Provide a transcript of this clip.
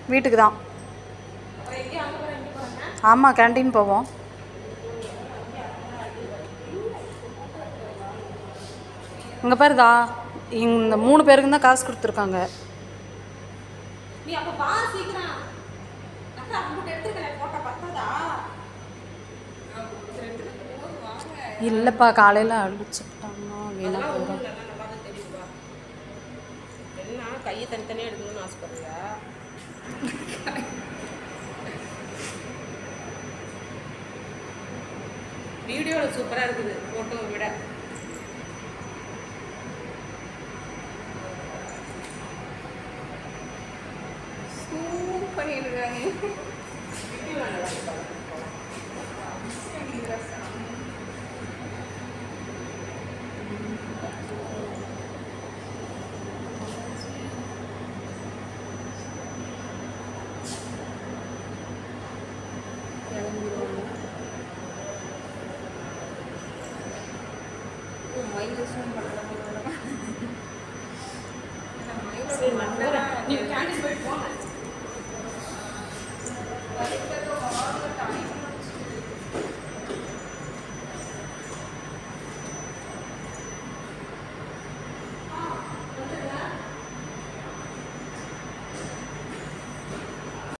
வீட்டுக்கு தான் அப்புறம் எங்கேயும் அங்கே போகிறேன் இங்கே போகிறேன்னா ஆமாம் கேண்டீன் போவோம் இங்கே பாருதா இந்த மூணு பேருக்கு தான் காசு கொடுத்துருக்காங்க நீ அப்போ வா சீக்கிரம் அக்கா அவங்க எடுத்துருக்கேன் ஃபோட்டோ பத்தாதா இல்லைப்பா காலையில் அழிச்சுட்டாங்கன்னா வீணாக அதெல்லாம் போயிடும் ஒன்றும் இல்லை நல்லா தான் தெரியுதுப்பா என்ன கையை தனித்தனியாக எடுக்கணும்னு ஆசைப்படுறியா வீடியோவில் சூப்பராக இருக்குது ஃபோட்டோவை விட பண்ணிடுறாங்க மைனஸும் பண்ணலாம்